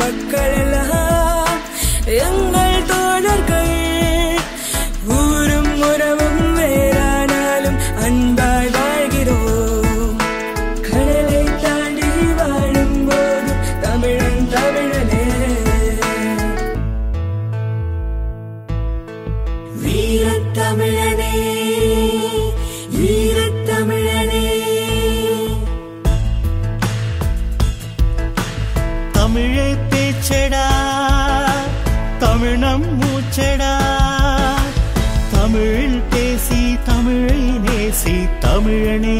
மக்கள் எல்லாம் எங்கள் தோழர்கள் ஊரும் உறவும் வேறானாலும் அன்பாய் வாழ்கிறோம் கடலை தாண்டி வாழும் போது தமிழன் தமிழனே வீரத்தமிழனே வீரத்தமிழனே தமிழே பேச்சடா தமிழம் மூச்சடா தமிழில் பேசி தமிழை நேசி தமிழனே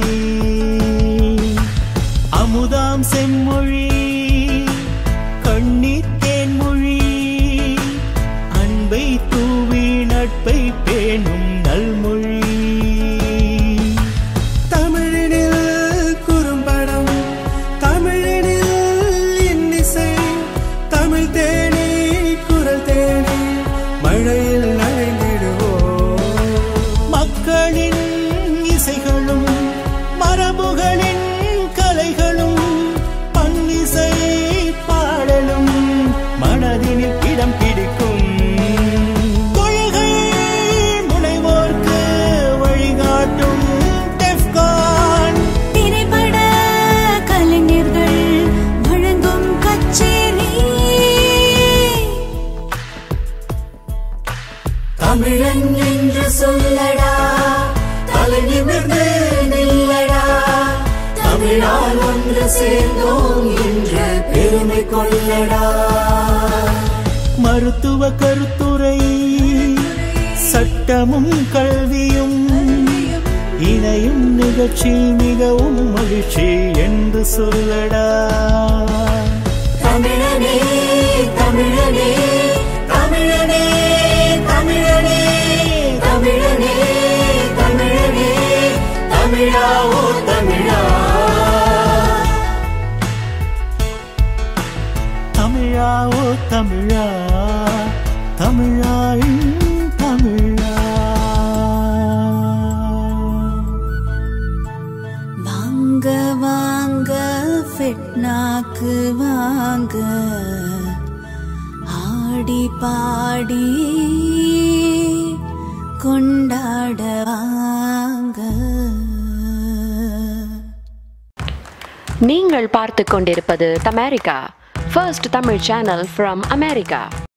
அமுதாம் செம்மொழி கண்ணீர் தேன்மொழி அன்பை தூவி நட்பை பேணும் நல்மொழி தமிழனில் குறும்படம் தமிழனில் இன்னிசை தமிழ் தேனி குரல் தேனி மழையில் நனைந்திடுவோம் மக்களின் இசைகளும் மரபுகளின் கலைகளும் பன்னிசை பாடலும் மனதினில் இடம் பிடிக்கும் கொள்கை முனைவோர்க்கு வழிகாட்டும் டெஃப்கான் திரைப்பட கலைஞர்கள் வழங்கும் கச்சேரி தமிழன் என்று சொல்லடா தலை நிமிர்ந்து நில்லடா தமிழால் ஒன்று சேர்ந்தோம் என்று பெருமை கொள்ளடா மருத்துவ கருத்துரை சட்டமும் கல்வியும் இணையும் நிகழ்ச்சி மிகவும் மகிழ்ச்சி என்று சொல்லடா தமிழனே தமிழனே தமிழனே தமிழனே தமிழனே தமிழனே தமிழா ஓ தமிழா தமிழா ஓ தமிழா தமிழா என் தமிழா வாங்க வாங்க ஃபெட்னாக்கு வாங்க ஆடி பாடி கொண்டாட வாங்க நீங்கள் பார்த்து கொண்டிருப்பது தமேரிக்கா first Tamil channel from America